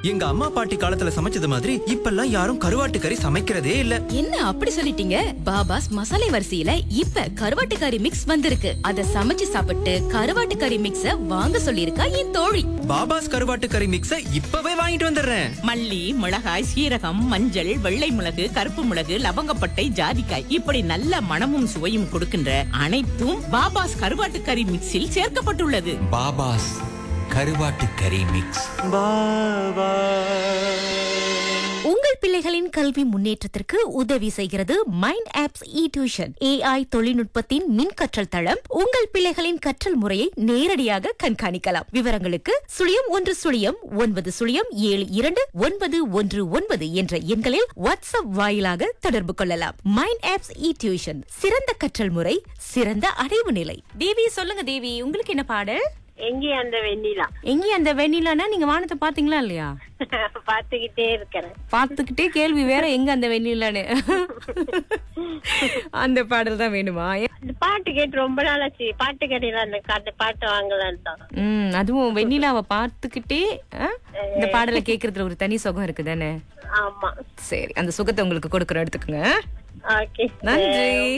எங்க அம்மா பாட்டி காலத்துல சமைச்சது மாதிரி இப்பெல்லாம் யாரும் கருவாட்டு கறி சமைக்கிறதே இல்ல என்ன அப்படி சொல்லிட்டீங்க பாபாஸ் மசாலை வரிசையில இப்ப கருவாட்டு கறி மிக்ஸ் வந்திருக்கு அத சமைச்சு சாப்பிட்டு கருவாட்டு கறி மிக்ஸ வாங்க சொல்லிருக்கா என் தோழி பாபாஸ் கருவாட்டு கறி மிக்ஸ இப்பவே வாங்கிட்டு வந்துடுறேன் மல்லி மிளகாய் சீரகம் மஞ்சள் வெள்ளை மிளகு கருப்பு மிளகு லவங்கப்பட்டை ஜாதிக்காய் இப்படி நல்ல மணமும் சுவையும் கொடுக்கின்ற அனைத்தும் பாபாஸ் கருவாட்டு கறி மிக்ஸில் சேர்க்கப்பட்டுள்ளது பாபாஸ் கருவாட்டு கறி மிக்ஸ் உங்கள் பிள்ளைகளின் கல்வி முன்னேற்றத்திற்கு உதவி செய்கிறது mind apps e tuition AI தொழில்நுட்பத்தின் மின் கற்றல் தளம் உங்கள் பிள்ளைகளின் கற்றல் முறையை நேரடியாக கண்காணிக்கலாம் விவரங்களுக்கு சுழியம் ஒன்று சுழியம் ஒன்பது சுழியம் ஏழு இரண்டு ஒன்பது ஒன்று ஒன்பது என்ற எண்களில் வாட்ஸ்அப் வாயிலாக தொடர்பு கொள்ளலாம் மைண்ட் ஆப்ஸ் இ டியூஷன் சிறந்த கற்றல் முறை சிறந்த அடைவு நிலை தேவி சொல்லுங்க தேவி உங்களுக்கு என்ன பாடல் எங்கே அந்த வெண்ணிலா எங்கே அந்த வெண்ணிலானா நீங்க வானத்தை பாத்தீங்களா இல்லையா பாத்துக்கிட்டே இருக்கிறேன் பார்த்துக்கிட்டே கேள்வி வேற எங்க அந்த வெண்ணிலான்னு அந்த பாடல் தான் வேணுமா இந்த பாட்டு கேட்டு ரொம்ப நாளாச்சு பாட்டு கடையில அந்த காட்டு பாட்டு வாங்கலான்னு தான் ம் அதுவும் வெண்ணிலாவை பார்த்துக்கிட்டே ஆ, இந்த பாடலை கேக்குறதுல ஒரு தனி சுகம் இருக்கு தானே ஆமா சரி அந்த சுகத்தை உங்களுக்கு கொடுக்குற எடுத்துக்கோங்க ஓகே நன்றி